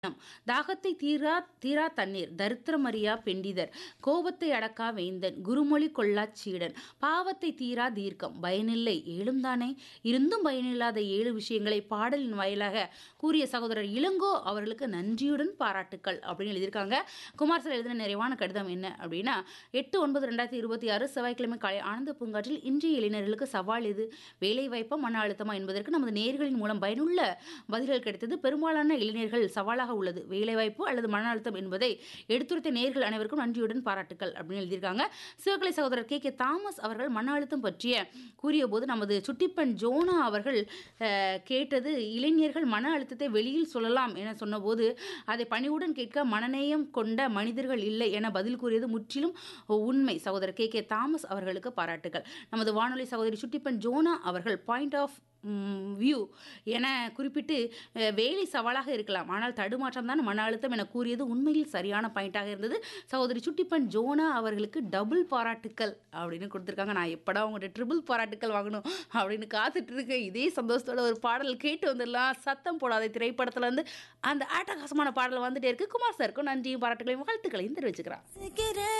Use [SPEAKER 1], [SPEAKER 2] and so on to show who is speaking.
[SPEAKER 1] தாகத்தை தீரா தீரா தண்ணீர் தரித்திரமறியா பெண்டிதர் கோபத்தை அடக்கா வேந்தன் குருமொழி கொள்ளாச் சீடன் பாவத்தை தீரா தீர்க்கம் பயனில்லை ஏழும் தானே இருந்தும் பயனில்லாத ஏழு விஷயங்களை பாடலின் வாயிலாக கூறிய சகோதரர் இளங்கோ அவர்களுக்கு நன்றியுடன் பாராட்டுக்கள் அப்படின்னு எழுதியிருக்காங்க குமார் சார் எழுதின நிறைவான கடிதம் என்ன அப்படின்னா எட்டு ஒன்பது ரெண்டாயிரத்தி இருபத்தி ஆறு செவ்வாய்க்கிழமை காலை ஆனந்த பூங்காற்றில் இன்றைய இளைஞர்களுக்கு சவால் எது வேலை வாய்ப்பா மன அழுத்தமா என்பதற்கு நமது நேர்களின் மூலம் பயனுள்ள பதில்கள் கிடைத்தது பெரும்பாலான இளைஞர்கள் சவாலாக உள்ளது வேலைவாய்ப்பு அல்லது மன அழுத்தம் என்பதை எடுத்துரைத்த நேர்கள் அனைவருக்கும் நன்றியுடன் பாராட்டுக்கள் அப்படின்னு எழுதியிருக்காங்க சிவகலை சகோதரர் கே கே தாமஸ் அவர்கள் மன அழுத்தம் பற்றிய கூறிய போது நமது சுட்டிப்பன் ஜோனா அவர்கள் அஹ், கேட்டது இளைஞர்கள் மன அழுத்தத்தை வெளியில் சொல்லலாம் என சொன்னபோது அதை பணிவுடன் கேட்க மனநேயம் கொண்ட மனிதர்கள் இல்லை என பதில் கூறியது முற்றிலும் உண்மை சகோதரர் கே கே தாமஸ் அவர்களுக்கு பாராட்டுகள் நமது வானொலி சகோதரி சுட்டிப்பன் ஜோனா அவர்கள் பாயிண்ட் ஆஃப் வியூ என குறிப்பிட்டு அஹ், வேலை சவாலாக இருக்கலாம் ஆனால் தடுமாற்றம் தான் மன அழுத்தம் என கூறியது உண்மையில் சரியான பாயிண்டாக இருந்தது சகோதரி சுட்டிப்பன் ஜோனா அவர்களுக்கு டபுள் பாராட்டுக்கள் அப்படின்னு கொடுத்துருக்காங்க நான் எப்படா உங்கள்கிட்ட ட்ரிபிள் பாராட்டுக்கள் வாங்கணும் அப்படின்னு காத்துட்டு இருக்கேன் இதே சந்தோஷத்தோட ஒரு பாடல் கேட்டு வந்துடலாம் சத்தம் போடாத திரைப்படத்துல இருந்து அந்த ஆட்டகாசமான பாடல் வந்துட்டே இருக்கு குமார் சாருக்கும் நன்றியும் பாராட்டுகளையும் வாழ்த்துக்களையும் தெரிவிச்சுக்கிறேன்
[SPEAKER 2] சிக்கிற